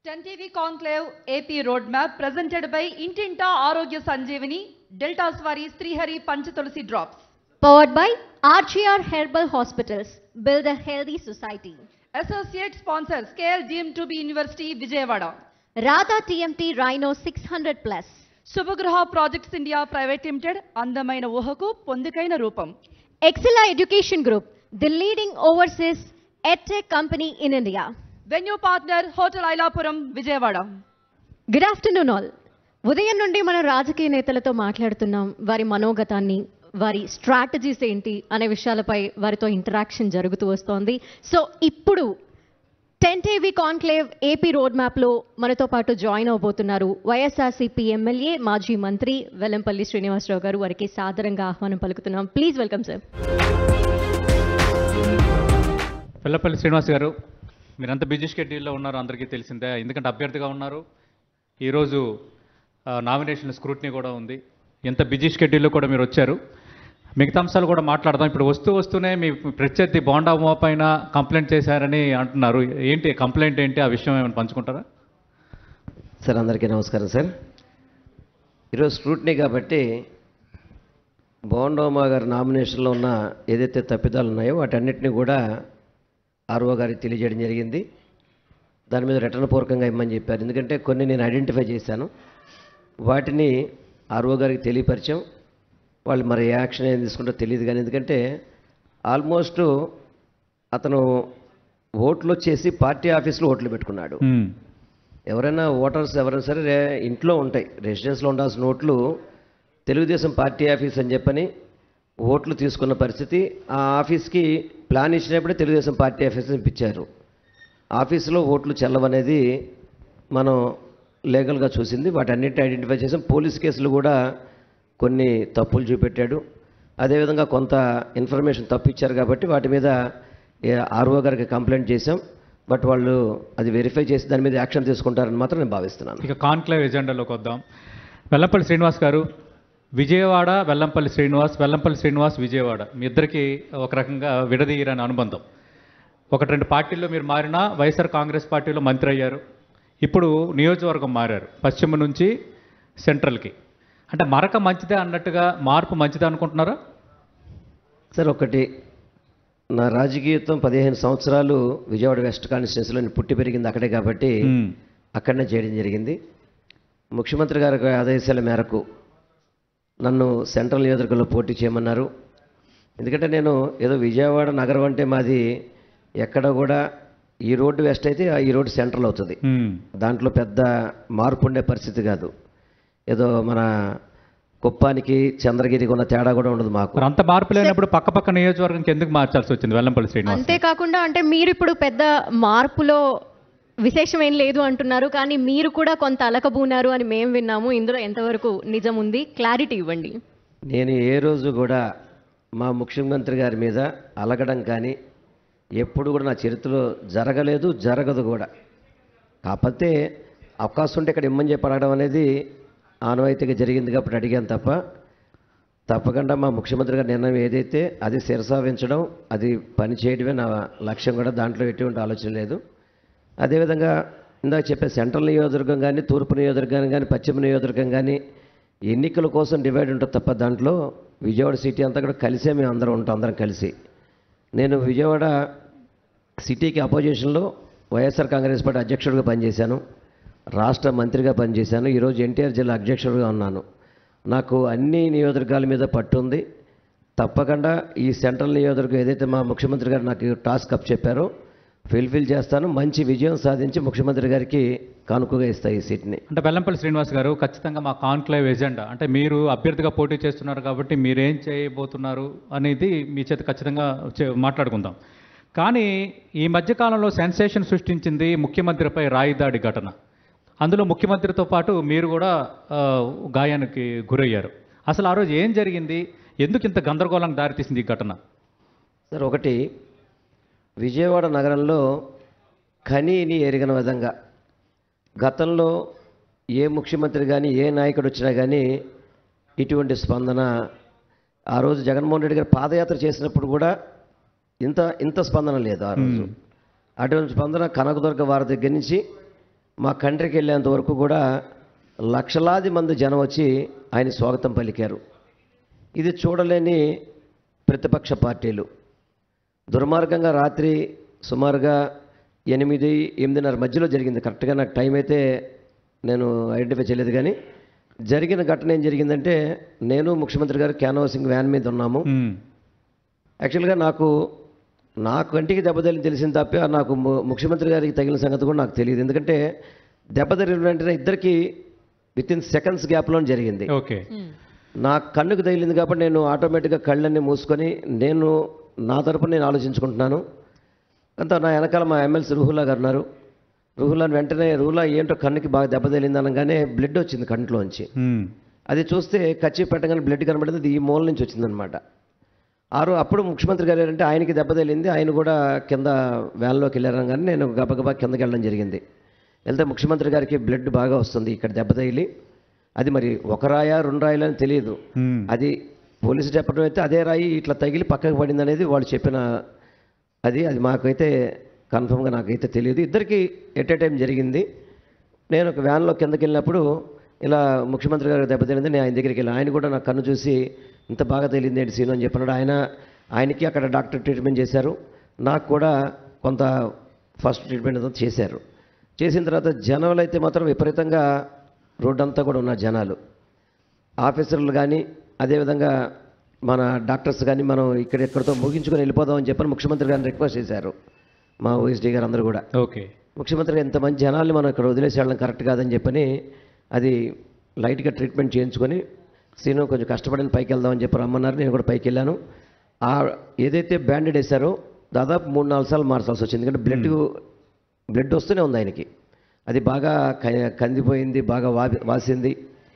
10 TV Conclave AP Roadmap presented by Intinta Arogya Sanjeevani, Delta's వారి Srihari Panchatulasi drops Powered by RGR Herbal Hospitals. Build a healthy society. Associate sponsor scale deemed to be university Vijayawada Radha TMT Rhino 600 Plus. Subhagruha projects India private limited అందమైన ఊహకు పొందికైన రూపం Excella Education Group, the leading overseas edtech company in India. Venue partner hotel Ilapuram Vijayawada good afternoon all ఉదయం నుండి మనం రాజకీయ నేతలతో మాట్లాడుతున్నాం వారి మనోగతాన్ని వారి స్ట్రాటజీస్ ఏంటి అనే విషయాలపై వారితో ఇంటరాక్షన్ జరుగుతూ వస్తోంది సో ఇప్పుడు ten TV conclave AP road మ్యాప్లో మనతో పాటు జాయిన్ అవబోతున్నారు వైఎస్ఆర్సీపీ ఎమ్మెల్యే మాజీ మంత్రి వెల్లంపల్లి శ్రీనివాసరావు గారు వారికి సాదరంగా ఆహ్వానం పలుకుతున్నాం please welcome sir Pillapalli Srinivas garu మీరంత బిజీ షెడ్యూల్లో ఉన్నారు అందరికీ తెలిసిందే ఎందుకంటే అభ్యర్థిగా ఉన్నారు ఈరోజు ఆ, నామినేషన్ స్క్రూట్నీ కూడా ఉంది ఎంత బిజీ షెడ్యూల్లో కూడా మీరు వచ్చారు మిగతా అంశాలు కూడా మాట్లాడదాం ఇప్పుడు వస్తూ వస్తూనే మీ ప్రత్యర్థి బోండా ఉమా పైన కంప్లైంట్ చేశారని అంటున్నారు ఏంటి కంప్లైంట్ ఏంటి ఆ విషయం ఏమైనా పంచుకుంటారా సార్ అందరికీ నమస్కారం సార్ ఈరోజు స్క్రూట్నీ కాబట్టి బోండోమా గారి నామినేషన్లో ఉన్న ఏదైతే తప్పిదాలు ఉన్నాయో వాటన్నిటిని కూడా ఆర్ఓ గారికి తెలియజేయడం జరిగింది దాని మీద రిటర్న్ పూర్వకంగా ఇమ్మని చెప్పారు ఎందుకంటే కొన్ని నేను ఐడెంటిఫై చేశాను వాటిని ఆర్ఓ గారికి తెలియపరిచాం వాళ్ళు మరి ఏ యాక్షన్ ఏం తీసుకుంటారో తెలియదు కానీ ఎందుకంటే ఆల్మోస్ట్ అతను ఓట్లు వచ్చేసి పార్టీ ఆఫీస్లో ఓట్లు పెట్టుకున్నాడు మ్మ్. ఎవరైనా ఓటర్స్ ఎవరైనా సరే రే- ఇంట్లో ఉంటాయి రెసిడెన్స్లో ఉండాల్సిన ఓట్లు తెలుగుదేశం పార్టీ ఆఫీస్ అని చెప్పని ఓట్లు తీసుకున్న పరిస్థితి ఆ ఆఫీస్కి ప్లాన్ ఇచ్చినప్పుడే తెలుగుదేశం పార్టీ ఆఫీస్ ఇప్పించారు ఆఫీసులో ఓట్లు చెల్లవనేది మనం లీగల్గా చూసింది వాటన్నిటిని ఐడెంటిఫై చేసాం పోలీస్ కేసులు కూడా కొన్ని తప్పులు చూపెట్టాడు అదేవిధంగా కొంత ఇన్ఫర్మేషన్ తప్పు ఇచ్చారు కాబట్టి వాటి మీద ఆర్ఓ గారికి కంప్లైంట్ చేశాం బట్ వాళ్ళు అది వెరిఫై చేసి దాని మీద యాక్షన్ తీసుకుంటారని మాత్రం నేను భావిస్తున్నాను ఇక కాన్క్లేవ్ ఎజెండాలోకి వద్దాం వెల్లంపల్లి శ్రీనివాస్ గారు విజయవాడ వెల్లంపల్లి శ్రీనివాస్ వెల్లంపల్లి శ్రీనివాస్ విజయవాడ మీ ఇద్దరికి ఒక రకంగా విడదీయరని అనుబంధం ఒకటి రెండు పార్టీల్లో మీరు మారినా వైఎస్ఆర్ కాంగ్రెస్ పార్టీలో మంత్రి అయ్యారు ఇప్పుడు నియోజకవర్గం మారారు పశ్చిమ నుంచి సెంట్రల్కి అంటే మరక మంచిదే అన్నట్టుగా మార్పు మంచిదే అనుకుంటున్నారా సార్ ఒకటి నా రాజకీయత్వం పదిహేను సంవత్సరాలు విజయవాడ వెస్ట్ కాన్స్టిట్యున్సీలో నేను పుట్టి పెరిగింది అక్కడే కాబట్టి మ్మ్. అక్కడనే చేయడం జరిగింది ముఖ్యమంత్రి గారి ఆదేశాల మేరకు నన్ను సెంట్రల్ నియోజకవర్గంలో పోటీ చేయమన్నారు ఎందుకంటే నేను ఏదో విజయవాడ నగరం అంటే మాది ఎక్కడ కూడా ఈ రోడ్డు వెస్ట్ అయితే ఆ ఈ రోడ్డు సెంట్రల్ అవుతుంది మ్మ్. దాంట్లో పెద్ద మార్పు ఉండే పరిస్థితి కాదు ఏదో మన కుప్పానికి చంద్రగిరికి ఉన్న తేడా కూడా ఉండదు మాకు మరి అంత మార్పు లేనప్పుడు పక్క పక్క నియోజకవర్గంకి ఎందుకు మార్చాల్సి వచ్చింది వెల్లంపల్లి శ్రీనివాస్ అంతేకాకుండా అంటే మీరు ఇప్పుడు పెద్ద మార్పులో విశేషం ఏం లేదు అంటున్నారు కానీ మీరు కూడా కొంత అలకబూనారు అని మేము విన్నాము ఇందులో ఎంతవరకు నిజం ఉంది క్లారిటీ ఇవ్వండి నేను ఏ రోజు కూడా మా ముఖ్యమంత్రి గారి మీద అలగడం కానీ ఎప్పుడు కూడా నా చరిత్రలో జరగలేదు జరగదు కూడా కాకపోతే అవకాశం ఉంటే ఇక్కడ ఇమ్మని చెప్పి అడగడం అనేది ఆనవాయితీగా జరిగింది కాబట్టి అడిగాను తప్ప తప్పకుండా మా ముఖ్యమంత్రి గారి నిర్ణయం ఏదైతే అది శిరసావించడం అది పని చేయడమే నా లక్ష్యం కూడా దాంట్లో ఎటువంటి ఆలోచన లేదు అదేవిధంగా ఇందాక చెప్పే సెంట్రల్ నియోజకవర్గం కానీ తూర్పు నియోజకవర్గం కానీ పశ్చిమ నియోజకవర్గం కానీ ఎన్నికల కోసం డివైడ్ ఉంటుంది తప్ప దాంట్లో విజయవాడ సిటీ అంతా కూడా కలిసే మేము అందరం ఉంటాం అందరం కలిసి నేను విజయవాడ సిటీకి అపోజిషన్లో వైఎస్ఆర్ కాంగ్రెస్ పార్టీ అధ్యక్షుడిగా పనిచేశాను రాష్ట్ర మంత్రిగా పనిచేశాను ఈరోజు ఎన్టీఆర్ జిల్లా అధ్యక్షుడిగా ఉన్నాను నాకు అన్ని నియోజకవర్గాల మీద పట్టు ఉంది తప్పకుండా ఈ సెంట్రల్ నియోజకవర్గం ఏదైతే మా ముఖ్యమంత్రి గారు నాకు టాస్క్ అప్ చెప్పారో ఫిల్ఫిల్ చేస్తాను మంచి విజయం సాధించి ముఖ్యమంత్రి గారికి కానుకగా ఇస్తాయి ఈ సీట్ని అంటే బెల్లంపల్లి శ్రీనివాస్ గారు ఖచ్చితంగా మా కాన్క్లేవ్ ఎజెండా అంటే మీరు అభ్యర్థిగా పోటీ చేస్తున్నారు కాబట్టి మీరేం చేయబోతున్నారు అనేది మీ చేత ఖచ్చితంగా చే- మాట్లాడుకుందాం కానీ ఈ మధ్యకాలంలో సెన్సేషన్ సృష్టించింది ముఖ్యమంత్రిపై రాయిదాడి ఘటన అందులో ముఖ్యమంత్రితో పాటు మీరు కూడా ఆ, గాయానికి గురయ్యారు అసలు ఆ రోజు ఏం జరిగింది ఎందుకు ఇంత గందరగోళంగా దారితీసింది ఈ ఘటన సార్ ఒకటి విజయవాడ నగరంలో ఖనీని ఎరిగిన విధంగా గతంలో ఏ ముఖ్యమంత్రి కానీ ఏ నాయకుడు వచ్చినా కానీ ఇటువంటి స్పందన ఆ రోజు జగన్మోహన్ రెడ్డి గారు పాదయాత్ర చేసినప్పుడు కూడా ఇంత ఇంత స్పందన లేదు ఆ రోజు అటువంటి స్పందన కనకదుర్గ వారి దగ్గర నుంచి మా కంట్రీకి వెళ్ళేంత వరకు కూడా లక్షలాది మంది జనం వచ్చి ఆయన స్వాగతం పలికారు ఇది చూడలేని ప్రతిపక్ష పార్టీలు దుర్మార్గంగా రాత్రి సుమారుగా ఎనిమిది ఎనిమిదిన్నర మధ్యలో జరిగింది కరెక్ట్గా నాకు టైం అయితే నేను ఐడెంటిఫై చేయలేదు కానీ జరిగిన ఘటన ఏం జరిగిందంటే నేను ముఖ్యమంత్రి గారు క్యాన్వాసింగ్ వ్యాన్ మీద ఉన్నాము మ్మ్. యాక్చువల్గా నాకు నా కంటికి దెబ్బతగిలిన తెలిసిన తప్ప నాకు ము- ముఖ్యమంత్రి గారికి తగిలిన సంగతి కూడా నాకు తెలియదు ఎందుకంటే దెబ్బ తగిలిన వెంటనే ఇద్దరికి విత్ ఇన్ సెకండ్స్ గ్యాప్లో జరిగింది ఓకే నా కన్నుకు తగిలింది కాబట్టి నేను ఆటోమేటిక్గా కళ్ళన్నీ మూసుకొని నేను నా తరపున నేను ఆలోచించుకుంటున్నాను అంతా నా వెనకాల మా ఎమ్మెల్సీ రుహుల్లా గారు ఉన్నారు రుహుల్లాని వెంటనే రుహుల్లా ఏంటో కన్నుకి బాగా దెబ్బ తగిలింది అనగానే బ్లడ్ వచ్చింది కంట్లోంచి మ్మ్. అది చూస్తే కచ్చి పెట్టగానే బ్లడ్ కనబడింది అది ఈ మూల నుంచి వచ్చిందనమాట ఆరు అప్పుడు ముఖ్యమంత్రి గారు ఏంటంటే ఆయనకి దెబ్బ తగిలింది ఆయన కూడా కింద వ్యాన్లోకి వెళ్ళారు కానీ నేను గబగబా కిందకి వెళ్ళడం జరిగింది వెళ్తే ముఖ్యమంత్రి గారికి బ్లడ్ బాగా వస్తుంది ఇక్కడ దెబ్బ తగిలి అది మరి ఒక రాయా రెండు రాయలు అని తెలియదు మ్మ్. అది పోలీసు చెప్పడం అయితే అదే రాయి ఇట్లా తగిలి పక్కకు పడింది అనేది వాళ్ళు చెప్పిన అది అది మాకైతే కన్ఫర్మ్గా నాకైతే తెలియదు ఇద్దరికి ఎట్ ఏ టైం జరిగింది నేను ఒక వ్యాన్లో కిందకి వెళ్ళినప్పుడు ఇలా ముఖ్యమంత్రి గారికి దెబ్బతింది నేను ఆయన దగ్గరికి వెళ్ళాను ఆయన కూడా నా కన్ను చూసి ఇంత బాగా తెలియదు ఏంటి సీను అని చెప్పినాడు ఆయన ఆయనకి అక్కడ డాక్టర్ ట్రీట్మెంట్ చేశారు నాకు కూడా కొంత ఫస్ట్ ట్రీట్మెంట్ అంతా చేశారు చేసిన తర్వాత జనాలు అయితే మాత్రం విపరీతంగా రోడ్డు అంతా కూడా ఉన్న జనాలు ఆఫీసర్లు కానీ అదేవిధంగా మన డాక్టర్స్ కానీ మనం ఇక్కడ ఎక్కడితో ముగించుకొని వెళ్ళిపోదామని చెప్పని ముఖ్యమంత్రి గారిని రిక్వెస్ట్ చేశారు మా ఓఎస్డీ గారు అందరూ కూడా ఓకే ముఖ్యమంత్రి గారు ఇంతమంది జనాల్ని మనం ఇక్కడ వదిలేసి వెళ్ళడం కరెక్ట్ కాదని చెప్పని అది లైట్గా ట్రీట్మెంట్ చేయించుకొని సీను కొంచెం కష్టపడిన పైకి వెళ్దామని చెప్పి రమ్మన్నారు నేను కూడా పైకి వెళ్ళాను ఆ ఏదైతే బ్యాండెడ్ వేశారో దాదాపు మూడు నాలుగు సార్లు మార్చాల్సి వచ్చింది ఎందుకంటే బ్లడ్ బ్లడ్ వస్తూనే ఉంది ఆయనకి అది బాగా క- కందిపోయింది బాగా వా వాసింది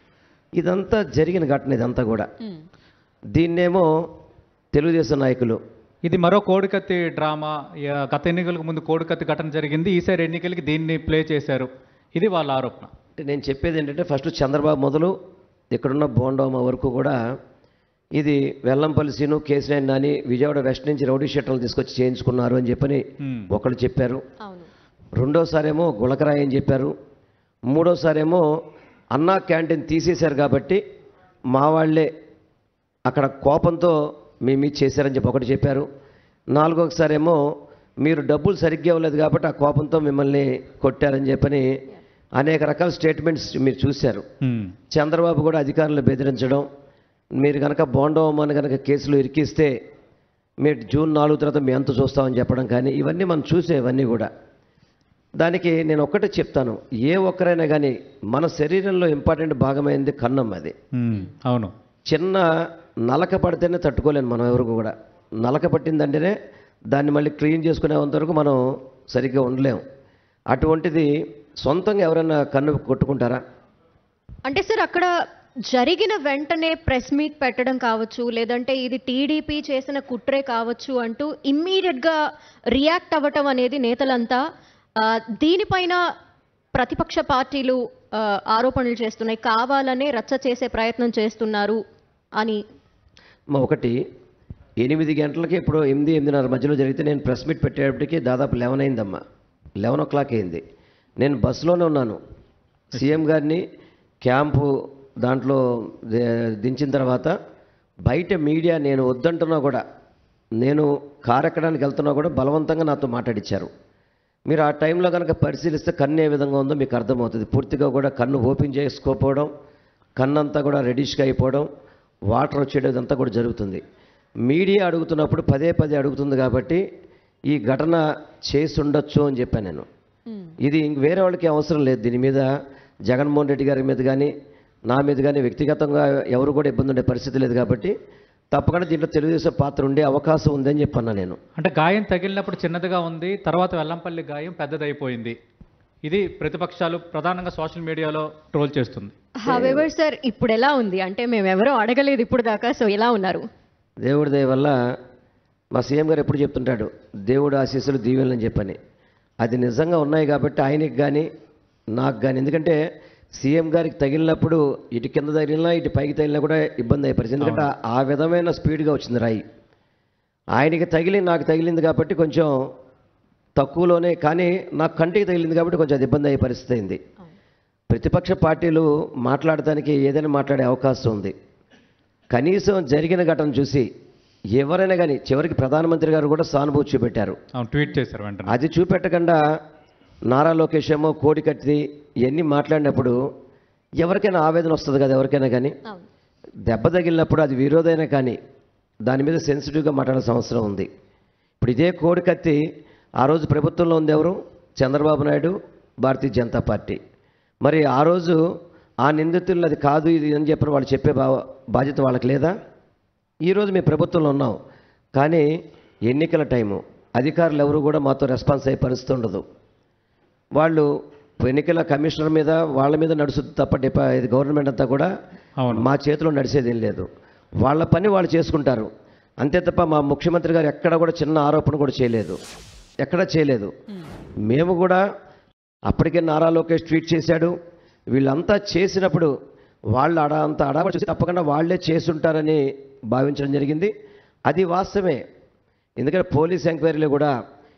ఇదంతా జరిగిన ఘటన ఇదంతా కూడా దీన్నేమో తెలుగుదేశం నాయకులు ఇది మరో కోడికత్తి డ్రామా యా, గత ఎన్నికలకు ముందు కోడికత్తి ఘటన జరిగింది ఈసారి ఎన్నికలకి దీన్ని ప్లే చేశారు ఇది వాళ్ళ ఆరోపణ అంటే నేను చెప్పేది ఏంటంటే ఫస్ట్ చంద్రబాబు మొదలు ఇక్కడున్న బోండోమ వరకు కూడా ఇది వెల్లంపల్లి సీను కేసీఆర్ నాని విజయవాడ వెస్ట్ నుంచి రౌడీ షెట్టర్లు తీసుకొచ్చి చేయించుకున్నారు అని చెప్పని మ్మ్. ఒకళ్ళు చెప్పారు అవును రెండోసారేమో గులకరాయి అని చెప్పారు మూడోసారేమో అన్నా క్యాంటీన్ తీసేశారు కాబట్టి మా వాళ్ళే అక్కడ కోపంతో మీ మీద చేశారని చెప్పి ఒకటి చెప్పారు నాలుగోసారేమో మీరు డబ్బులు సరిగ్గా ఇవ్వలేదు కాబట్టి ఆ కోపంతో మిమ్మల్ని కొట్టారని చెప్పని అనేక రకాల స్టేట్మెంట్స్ మీరు చూశారు మ్మ్. చంద్రబాబు కూడా అధికారులు బెదిరించడం మీరు కనుక బోండవమ్మని కనుక కేసులు ఇరికిస్తే మీరు జూన్ నాలుగు తర్వాత మీ అంత చూస్తామని చెప్పడం కానీ ఇవన్నీ మనం చూసే ఇవన్నీ కూడా దానికి నేను ఒక్కటే చెప్తాను ఏ ఒక్కరైనా కానీ మన శరీరంలో ఇంపార్టెంట్ భాగమైంది కన్నం అది మ్మ్. అవును చిన్న నలక పడితేనే తట్టుకోలేను మనం ఎవరికి కూడా నలక పట్టిందంటేనే దాన్ని మళ్ళీ క్లీన్ చేసుకునేంత వరకు మనం సరిగ్గా ఉండలేము అటువంటిది సొంతంగా ఎవరైనా కన్ను కొట్టుకుంటారా అంటే సార్ అక్కడ జరిగిన వెంటనే ప్రెస్ మీట్ పెట్టడం కావచ్చు లేదంటే ఇది టీడీపీ చేసిన కుట్రే కావచ్చు అంటూ ఇమ్మీడియట్గా రియాక్ట్ అవ్వటం అనేది నేతలంతా ఆ, దీనిపైన ప్రతిపక్ష పార్టీలు ఆ, ఆరోపణలు చేస్తున్నాయి కావాలనే రచ్చ చేసే ప్రయత్నం చేస్తున్నారు అని మా ఒకటి ఎనిమిది గంటలకి ఇప్పుడు ఎనిమిది ఎనిమిదిన్నర మధ్యలో జరిగితే నేను ప్రెస్ మీట్ పెట్టేటప్పటికి దాదాపు లెవెన్ అయిందమ్మా లెవెన్ ఓ క్లాక్ అయింది నేను బస్సులోనే ఉన్నాను సీఎం గారిని క్యాంపు దాంట్లో ది- దించిన తర్వాత బయట మీడియా నేను వద్దంటున్నా కూడా నేను కారు ఎక్కడానికి వెళ్తున్నా కూడా బలవంతంగా నాతో మాట్లాడించారు మీరు ఆ టైంలో కనుక పరిశీలిస్తే కన్ను ఏ విధంగా ఉందో మీకు అర్థమవుతుంది పూర్తిగా కూడా కన్ను ఓపెన్ చేసుకోకపోవడం కన్ను అంతా కూడా రెడిష్గా అయిపోవడం వాటర్ వచ్చేటంతా కూడా జరుగుతుంది మీడియా అడుగుతున్నప్పుడు పదే పదే అడుగుతుంది కాబట్టి ఈ ఘటన చేసి ఉండొచ్చు అని చెప్పాను నేను ఇది ఇంక వేరే వాళ్ళకి అవసరం లేదు దీని మీద జగన్మోహన్ రెడ్డి గారి మీద కానీ నా మీద కానీ వ్యక్తిగతంగా ఎవరు కూడా ఇబ్బంది ఉండే పరిస్థితి లేదు కాబట్టి తప్పకుండా దీంట్లో తెలుగుదేశం పాత్ర ఉండే అవకాశం ఉందని చెప్పన్నా నేను అంటే గాయం తగిలినప్పుడు చిన్నదిగా ఉంది తర్వాత వెల్లంపల్లి గాయం పెద్దదైపోయింది ఇది ప్రతిపక్షాలు ప్రధానంగా సోషల్ మీడియాలో ట్రోల్ చేస్తుంది హవెవర్ సార్ ఇప్పుడు ఎలా ఉంది అంటే మేము ఎవరో అడగలేదు ఇప్పుడు దాకా సో ఎలా ఉన్నారు దేవుడి దయ వల్ల మా సీఎం గారు ఎప్పుడు చెప్తుంటాడు దేవుడు ఆశీస్సులు దీవెనని చెప్పని అది నిజంగా ఉన్నాయి కాబట్టి ఆయనకి కానీ నాకు కానీ ఎందుకంటే సీఎం గారికి తగిలినప్పుడు ఇటు కింద తగిలినా ఇటు పైకి తగిలినా కూడా ఇబ్బంది అయ్యే పరిస్థితి ఎందుకంటే ఆ విధమైన స్పీడ్గా వచ్చింది రాయి ఆయనకి తగిలి నాకు తగిలింది కాబట్టి కొంచెం తక్కువలోనే కానీ నాకు కంటికి తగిలింది కాబట్టి కొంచెం అది ఇబ్బంది అయ్యే పరిస్థితి అయింది ప్రతిపక్ష పార్టీలు మాట్లాడటానికి ఏదైనా మాట్లాడే అవకాశం ఉంది కనీసం జరిగిన ఘటన చూసి ఎవరైనా కానీ చివరికి ప్రధానమంత్రి గారు కూడా సానుభూతి చూపెట్టారు అవును ట్వీట్ చేశారు వెంటనే అది చూపెట్టకుండా నారా లోకేష్ ఏమో కోడి కట్టి ఇవన్నీ మాట్లాడినప్పుడు ఎవరికైనా ఆవేదన వస్తుంది కదా ఎవరికైనా కానీ అవును దెబ్బ తగిలినప్పుడు అది విరోధైనా కానీ దాని మీద సెన్సిటివ్గా మాట్లాడాల్సిన అవసరం ఉంది ఇప్పుడు ఇదే కోడి కత్తి ఆ రోజు ప్రభుత్వంలో ఉంది ఎవరు చంద్రబాబు నాయుడు భారతీయ జనతా పార్టీ మరి ఆ రోజు ఆ నిందితులు అది కాదు ఇది అని చెప్పి వాళ్ళు చెప్పే బా బాధ్యత వాళ్ళకి లేదా ఈరోజు మేము ప్రభుత్వంలో ఉన్నాం కానీ ఎన్నికల టైము అధికారులు ఎవరు కూడా మాతో రెస్పాన్స్ అయ్యే పరిస్థితి ఉండదు వాళ్ళు ఎన్నికల కమిషనర్ మీద వాళ్ళ మీద నడుస్తుంది తప్ప డిపా ఇది గవర్నమెంట్ అంతా కూడా అవును. మా చేతిలో నడిచేది ఏం లేదు వాళ్ళ పని వాళ్ళు చేసుకుంటారు అంతే తప్ప మా ముఖ్యమంత్రి గారు ఎక్కడ కూడా చిన్న ఆరోపణ కూడా చేయలేదు ఎక్కడా చేయలేదు మేము కూడా అప్పటికే నారా లోకేష్ ట్వీట్ చేశాడు వీళ్ళంతా చేసినప్పుడు వాళ్ళు అడ అంత అడవ చూసి తప్పకుండా వాళ్ళే చేసుంటారని భావించడం జరిగింది అది వాస్తవమే ఎందుకంటే పోలీస్ ఎంక్వైరీలో కూడా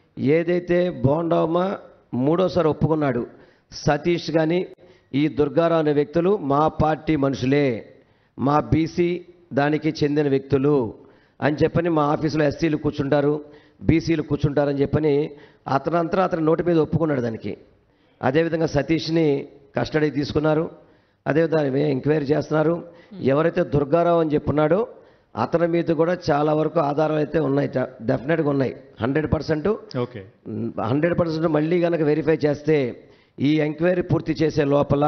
ఏదైతే బోండవమ్మ మూడోసారి ఒప్పుకున్నాడు సతీష్ కానీ ఈ దుర్గారావు అనే వ్యక్తులు మా పార్టీ మనుషులే మా బీసీ దానికి చెందిన వ్యక్తులు అని చెప్పని మా ఆఫీసులో ఎస్సీలు కూర్చుంటారు బీసీలు కూర్చుంటారని చెప్పని అతనంతా అతని నోటి మీద ఒప్పుకున్నాడు దానికి అదేవిధంగా సతీష్ని కస్టడీకి తీసుకున్నారు అదేవిధంగా ఎంక్వైరీ చేస్తున్నారు ఎవరైతే దుర్గారావు అని చెప్పున్నాడో అతని మీద కూడా చాలా వరకు ఆధారాలు అయితే ఉన్నాయి డెఫినెట్గా ఉన్నాయి hundred percent okay hundred percent మళ్ళీ కనుక వెరిఫై చేస్తే ఈ ఎంక్వైరీ పూర్తి చేసే లోపల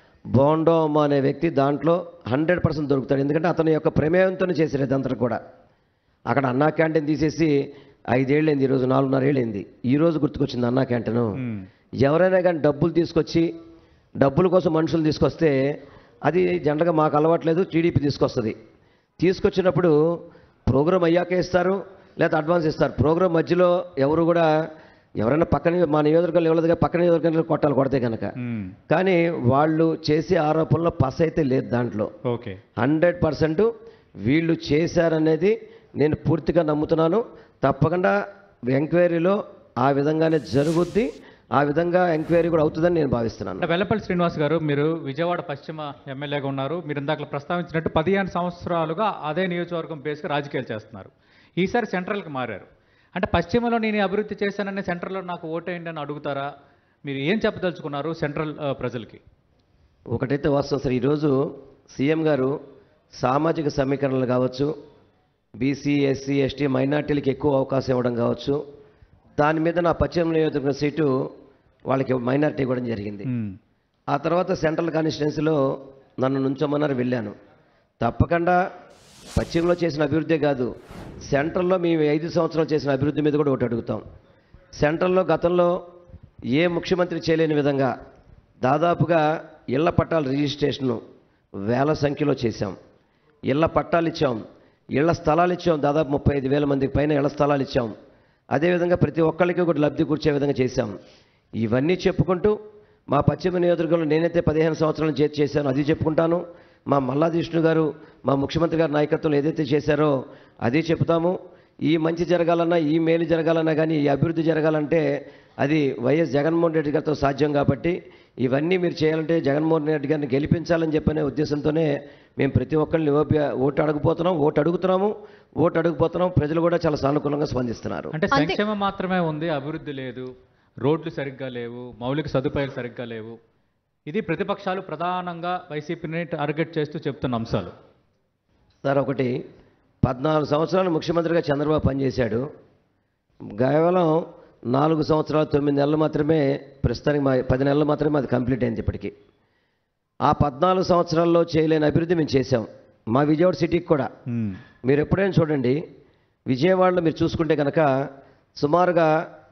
బోండోమ అనే వ్యక్తి దాంట్లో హండ్రెడ్ పర్సెంట్ దొరుకుతాడు ఎందుకంటే అతని యొక్క ప్రమేయంతోనే చేశారు ఇదంతా కూడా అక్కడ అన్నా క్యాంటీన్ తీసేసి ఐదేళ్ళైంది ఈరోజు నాలుగున్నరేళ్ళైంది ఈరోజు గుర్తుకొచ్చింది అన్నా క్యాంటీన్ మ్మ్. ఎవరైనా కానీ డబ్బులు తీసుకొచ్చి డబ్బుల కోసం మనుషులు తీసుకొస్తే అది జనరల్గా మాకు అలవాట్లేదు టీడీపీ తీసుకొస్తుంది తీసుకొచ్చినప్పుడు ప్రోగ్రామ్ అయ్యాక ఇస్తారు లేదా అడ్వాన్స్ ఇస్తారు ప్రోగ్రామ్ మధ్యలో ఎవరు కూడా ఎవరైనా పక్కన మా నియోజకవర్గంలో ఇవ్వలేదుగా పక్క నియోజకవర్గంలో కొట్టాలి కొడితే కనుక మ్మ్. కానీ వాళ్ళు చేసే ఆరోపణలో పస అయితే లేదు దాంట్లో ఓకే హండ్రెడ్ పర్సెంట్ వీళ్ళు చేశారనేది నేను పూర్తిగా నమ్ముతున్నాను తప్పకుండా ఎంక్వైరీలో ఆ విధంగానే జరుగుద్ది ఆ విధంగా ఎంక్వైరీ కూడా అవుతుందని నేను భావిస్తున్నాను అంటే వెల్లపల్లి శ్రీనివాస్ గారు మీరు విజయవాడ పశ్చిమ ఎమ్మెల్యేగా ఉన్నారు మీరు ఇందాక ప్రస్తావించినట్టు పదిహేను సంవత్సరాలుగా అదే నియోజకవర్గం బేస్గా రాజకీయాలు చేస్తున్నారు ఈసారి సెంట్రల్కి మారారు అంటే పశ్చిమలో నేను ఈ అభివృద్ధి చేశానని సెంట్రల్లో నాకు ఓటేయండి అని అడుగుతారా మీరు ఏం చెప్పదలుచుకున్నారు సెంట్రల్ ఆ, ప్రజలకి ఒకటైతే వాస్తవం సార్ ఈరోజు సీఎం గారు సామాజిక సమీకరణలు కావచ్చు బీసీ ఎస్సీ ఎస్టీ మైనార్టీలకు ఎక్కువ అవకాశం ఇవ్వడం కావచ్చు దాని మీద నా పశ్చిమ నియోజకవర్గ సీటు వాళ్ళకి మైనార్టీ ఇవ్వడం జరిగింది మ్మ్. ఆ తర్వాత సెంట్రల్ కాన్స్టిట్యున్సీలో నన్ను నుంచోమన్నారు వెళ్ళాను తప్పకుండా పశ్చిమలో చేసిన అభివృద్ధి కాదు సెంట్రల్లో మేము ఐదు సంవత్సరాలు చేసిన అభివృద్ధి మీద కూడా ఒకటి అడుగుతాం సెంట్రల్లో గతంలో ఏ ముఖ్యమంత్రి చేయలేని విధంగా దాదాపుగా ఇళ్ల పట్టాల రిజిస్ట్రేషను వేల సంఖ్యలో చేశాం ఇళ్ల పట్టాలు ఇచ్చాం ఇళ్ల స్థలాలు ఇచ్చాం దాదాపు ముప్పై ఐదు వేల మందికి పైన ఇళ్ల స్థలాలు ఇచ్చాం అదేవిధంగా ప్రతి ఒక్కరికి కూడా లబ్ధి కూర్చే విధంగా చేశాం ఇవన్నీ చెప్పుకుంటూ మా పశ్చిమ నియోజకవర్గంలో నేనైతే పదిహేను సంవత్సరాలు చేతి చేశానో అది చెప్పుకుంటాను మా మల్లాది విష్ణు గారు మా ముఖ్యమంత్రి గారి నాయకత్వంలో ఏదైతే చేశారో అది చెప్తాము ఈ మంచి జరగాలన్నా ఈ మేలు జరగాలన్నా కానీ ఈ అభివృద్ధి జరగాలంటే అది వైఎస్ జగన్మోహన్ రెడ్డి గారితో సాధ్యం కాబట్టి ఇవన్నీ మీరు చేయాలంటే జగన్మోహన్ రెడ్డి గారిని గెలిపించాలని చెప్పనే ఉద్దేశంతోనే మేము ప్రతి ఒక్కరిని ఓపి- ఓటు అడుగుపోతున్నాం ఓటు అడుగుతున్నాము ఓటు అడుగుపోతున్నాం ప్రజలు కూడా చాలా సానుకూలంగా స్పందిస్తున్నారు అంటే సంక్షేమం మాత్రమే ఉంది అభివృద్ధి లేదు రోడ్లు సరిగ్గా లేవు మౌలిక సదుపాయాలు సరిగ్గా లేవు ఇది ప్రతిపక్షాలు ప్రధానంగా వైసీపీని టార్గెట్ చేస్తూ చెప్తున్న అంశాలు సార్ ఒకటి పద్నాలుగు సంవత్సరాలు ముఖ్యమంత్రిగా చంద్రబాబు పనిచేశాడు కేవలం నాలుగు సంవత్సరాలు తొమ్మిది నెలలు మాత్రమే ప్రస్తుతానికి మా పది నెలలు మాత్రమే అది కంప్లీట్ అయింది ఇప్పటికి ఆ పద్నాలుగు సంవత్సరాల్లో చేయలేని అభివృద్ధి మేము చేశాం మా విజయవాడ సిటీకి కూడా మ్మ్. మీరు ఎప్పుడైనా చూడండి విజయవాడలో మీరు చూసుకుంటే కనుక సుమారుగా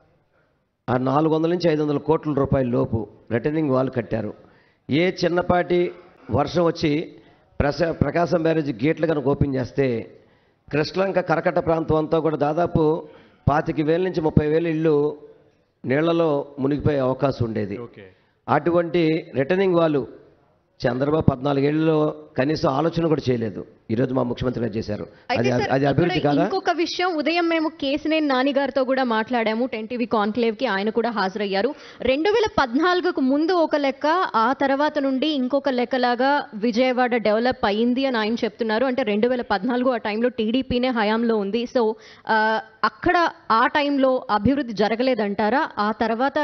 ఆ నాలుగు వందల నుంచి ఐదు వందల కోట్ల రూపాయల లోపు రిటర్నింగ్ వాల్ కట్టారు ఏ చిన్నపాటి వర్షం వచ్చి ప్రస ప్రకాశం బ్యారేజ్ గేట్లు కనుక ఓపెన్ చేస్తే కృష్ణలంక కరకట్ట ప్రాంతం అంతా కూడా దాదాపు పాతిక వేల నుంచి ముప్పై వేల ఇళ్ళు నీళ్లలో మునిగిపోయే అవకాశం ఉండేది ఓకే అటువంటి రిటర్నింగ్ వాళ్ళు చంద్రబాబు పద్నాలుగేళ్లలో కనీసం ఆలోచన కూడా చేయలేదు ఈరోజు మా ముఖ్యమంత్రి గారు చేశారు అయితే అది సార్, అది అభివృద్ధి ఇక్కడ కాదా ఇంకొక విషయం ఉదయం మేము కేసినేని నాని గారితో కూడా మాట్లాడాము టెన్ టీవీ కాన్క్లేవ్ కి ఆయన కూడా హాజరయ్యారు రెండు వేల పద్నాలుగుకు ముందు ఒక లెక్క ఆ తర్వాత నుండి ఇంకొక లెక్కలాగా విజయవాడ డెవలప్ అయ్యింది అని ఆయన చెప్తున్నారు అంటే రెండు వేల పద్నాలుగు ఆ టైంలో టీడీపీనే హయాంలో ఉంది సో ఆ, అక్కడ ఆ టైంలో అభివృద్ధి జరగలేదంటారా ఆ తర్వాత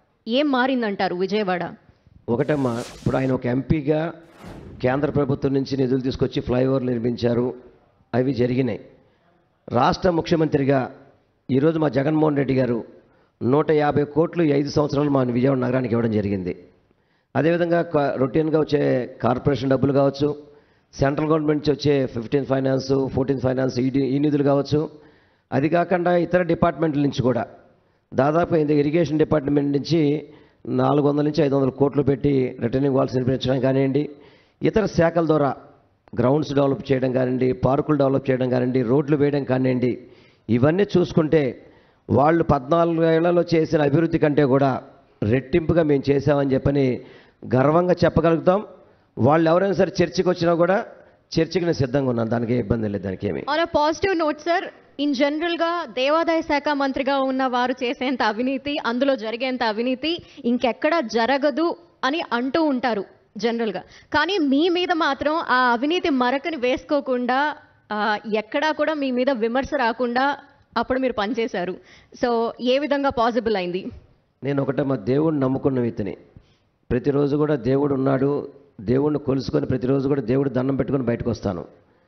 ఏం మారిందంటారు విజయవాడ ఒకటమ్మా ఇప్పుడు ఆయన ఒక ఎంపీగా కేంద్ర ప్రభుత్వం నుంచి నిధులు తీసుకొచ్చి ఫ్లైఓవర్ నిర్మించారు అవి జరిగినాయి రాష్ట్ర ముఖ్యమంత్రిగా ఈరోజు మా జగన్మోహన్ రెడ్డి గారు నూట యాభై కోట్లు ఈ ఐదు సంవత్సరాలు మా విజయవాడ నగరానికి ఇవ్వడం జరిగింది అదేవిధంగా క- రొటీన్గా వచ్చే కార్పొరేషన్ డబ్బులు కావచ్చు సెంట్రల్ గవర్నమెంట్ నుంచి వచ్చే ఫిఫ్టీన్ ఫైనాన్స్ ఫోర్టీన్ ఫైనాన్స్ ఈ ఈ నిధులు కావచ్చు అది కాకుండా ఇతర డిపార్ట్మెంట్ల నుంచి కూడా దాదాపు ఇది ఇరిగేషన్ డిపార్ట్మెంట్ నుంచి నాలుగు వందల నుంచి ఐదు వందల కోట్లు పెట్టి రిటర్నింగ్ వాల్స్ నిర్మించడం కానివ్వండి ఇతర శాఖల ద్వారా గ్రౌండ్స్ డెవలప్ చేయడం కానివ్వండి పార్కులు డెవలప్ చేయడం కానివ్వండి రోడ్లు వేయడం కానివ్వండి ఇవన్నీ చూసుకుంటే వాళ్ళు పద్నాలుగు ఏళ్లలో చేసిన అభివృద్ధి కంటే కూడా రెట్టింపుగా మేము చేసామని చెప్పని గర్వంగా చెప్పగలుగుతాం వాళ్ళు ఎవరైనా సరే చర్చికి వచ్చినా కూడా చర్చికి నేను సిద్ధంగా ఉన్నాను దానికి ఏ ఇబ్బంది లేదు దానికి ఏమి on a positive note sir in general గా దేవాదాయ శాఖ మంత్రిగా ఉన్న వారు చేసేంత అవినీతి అందులో జరిగేంత అవినీతి ఇంకెక్కడ జరగదు అని అంటూ ఉంటారు జనరల్ గా కానీ మీ మీద మాత్రం ఆ అవినీతి మరకని వేసుకోకుండా ఆ, ఎక్కడా కూడా మీ మీద విమర్శ రాకుండా అప్పుడు మీరు పనిచేశారు సో ఏ విధంగా పాసిబుల్ అయింది నేను ఒకటే మా దేవుడిని నమ్ముకున్న వ్యక్తిని ప్రతిరోజు కూడా దేవుడు ఉన్నాడు దేవుడిని కొలుసుకొని ప్రతిరోజు కూడా దేవుడు దండం పెట్టుకొని బయటకు వస్తాను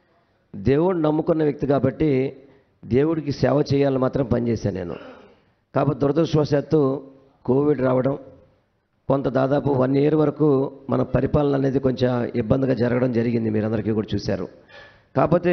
దేవుడిని నమ్ముకున్న వ్యక్తి కాబట్టి దేవుడికి సేవ చేయాలని మాత్రం పనిచేశాను నేను కాబట్టి దురదృష్టవశాత్తు కోవిడ్ రావడం కొంత దాదాపు వన్ ఇయర్ వరకు మన పరిపాలన అనేది కొంచెం ఇబ్బందిగా జరగడం జరిగింది మీరందరికీ కూడా చూశారు కాకపోతే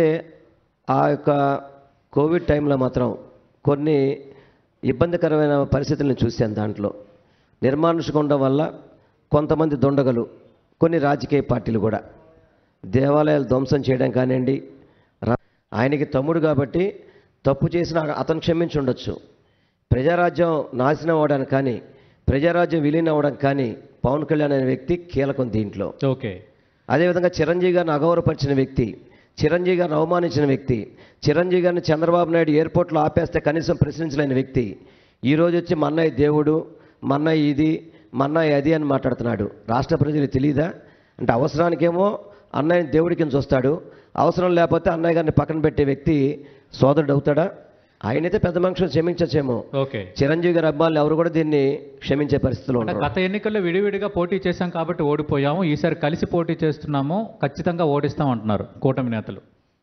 ఆ యొక్క కోవిడ్ టైంలో మాత్రం కొన్ని ఇబ్బందికరమైన పరిస్థితులను చూశాను దాంట్లో నిర్మానుషంగా ఉండడం వల్ల కొంతమంది దొండగలు కొన్ని రాజకీయ పార్టీలు కూడా దేవాలయాలు ధ్వంసం చేయడం కానివ్వండి రా- ఆయనకి తమ్ముడు కాబట్టి తప్పు చేసిన అతను క్షమించి ఉండొచ్చు ప్రజారాజ్యం నాశనం అవ్వడానికి కానీ ప్రజారాజ్యం విలీనం అవ్వడం కానీ పవన్ కళ్యాణ్ అనే వ్యక్తి కీలకం దీంట్లో ఓకే అదేవిధంగా చిరంజీవి గారిని అగౌరవపరిచిన వ్యక్తి చిరంజీవి గారిని అవమానించిన వ్యక్తి చిరంజీవి గారిని చంద్రబాబు నాయుడు ఎయిర్పోర్ట్లో ఆపేస్తే కనీసం ప్రశ్నించలేని వ్యక్తి ఈరోజు వచ్చి మన్నయ్య దేవుడు మన్నయ్య ఇది మన్నయ్య అది అని మాట్లాడుతున్నాడు రాష్ట్ర ప్రజలు తెలియదా అంటే అవసరానికేమో అన్నయ్యని దేవుడి కింద చూస్తాడు అవసరం లేకపోతే అన్నయ్య గారిని పక్కన పెట్టే వ్యక్తి సోదరుడు అవుతాడా ఆయనైతే పెద్ద మనుషులు క్షమించచ్చేమో ఓకే చిరంజీవి గారి అభిమానులు ఎవరు కూడా దీన్ని క్షమించే పరిస్థితిలో అంటే ఉండరు గత ఎన్నికల్లో విడివిడిగా పోటీ చేశాం కాబట్టి ఓడిపోయాము ఈసారి కలిసి పోటీ చేస్తున్నాము ఖచ్చితంగా ఓడిస్తాం అంటున్నారు కూటమి నేతలు